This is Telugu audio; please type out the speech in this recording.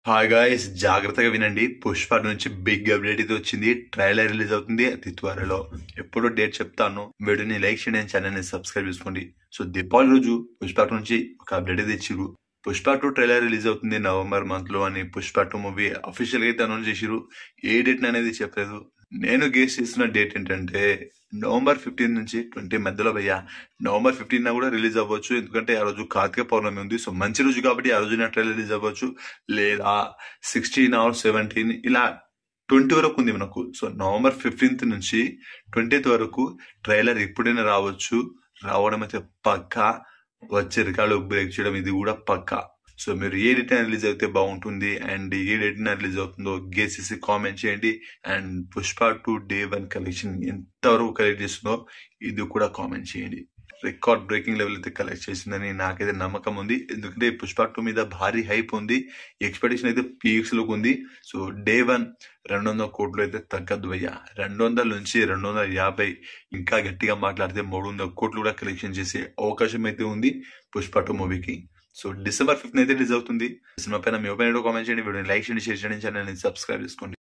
హాయ్ గాయస్ జాగ్రత్తగా వినండి పుష్ప నుంచి బిగ్ అప్డేట్ ఇది వచ్చింది ట్రైలర్ రిలీజ్ అవుతుంది అతి త్వరలో ఎప్పుడు డేట్ చెప్తాను వీడియోని లైక్ చేయండి ఛానల్ ని సబ్స్క్రైబ్ చేసుకోండి సో దీపావళి రోజు పుష్ప నుంచి ఒక అప్డేట్ అయితే ఇచ్చిరు పుష్ప టూ ట్రైలర్ రిలీజ్ అవుతుంది నవంబర్ మంత్ లో అని పుష్ప టూ మూవీ అఫీషియల్ గా అయితే అనౌన్స్ చేసిరు ఏ డేట్ అనేది చెప్పలేదు నేను గేస్ చేసిన డేట్ ఏంటంటే నవంబర్ ఫిఫ్టీన్ నుంచి ట్వంటీ మధ్యలో భయ్యా నవంబర్ ఫిఫ్టీన్ కూడా రిలీజ్ అవ్వచ్చు ఎందుకంటే ఆ రోజు కార్తీక పౌర్ణమి ఉంది సో మంచి రోజు కాబట్టి ఆ రోజు నా ట్రైలర్ రిలీజ్ అవ్వచ్చు లేదా సిక్స్టీన్ ఆర్ సెవెంటీన్ ఇలా ట్వంటీ వరకు ఉంది మనకు సో నవంబర్ ఫిఫ్టీన్త్ నుంచి ట్వంటీత్ వరకు ట్రైలర్ ఎప్పుడైనా రావచ్చు రావడం అయితే పక్కా వచ్చే రికార్డు బ్రేక్ చేయడం ఇది కూడా పక్కా సో మీరు ఏ డేట్ రిలీజ్ అయితే బాగుంటుంది అండ్ ఏ డేట్ రిలీజ్ అవుతుందో గేసేసి కామెంట్ చేయండి and Pushpa two day one collection ఎంతవరకు కలెక్ట్ చేస్తుందో ఇది కూడా కామెంట్ చేయండి రికార్డ్ బ్రేకింగ్ లెవెల్ అయితే కలెక్ట్ చేసిందని నాకైతే నమ్మకం ఉంది ఎందుకంటే పుష్ప టూ మీద భారీ హైప్ ఉంది ఎక్స్పెక్టేషన్ అయితే పీక్స్ లోకి ఉంది సో డే వన్ రెండు వందల కోట్లు అయితే తగ్గద్దు అయ్యా రెండు వందల నుంచి రెండు వందల యాభై ఇంకా గట్టిగా మాట్లాడితే మూడు వందల కోట్లు కూడా కలెక్షన్ చేసే అవకాశం అయితే ఉంది పుష్ప టూ మూవీకి సో డిసెంబర్ ఫిఫ్త్ అయితే రిలీజ్ అవుతుంది సినిమా పైన మీ ఒపీనియన్ కామెంట్ చేయండి వీడియోని లైక్ చేయండి షేర్ చేయండి ఛానల్ని సబ్స్క్రైబ్ చేసుకోండి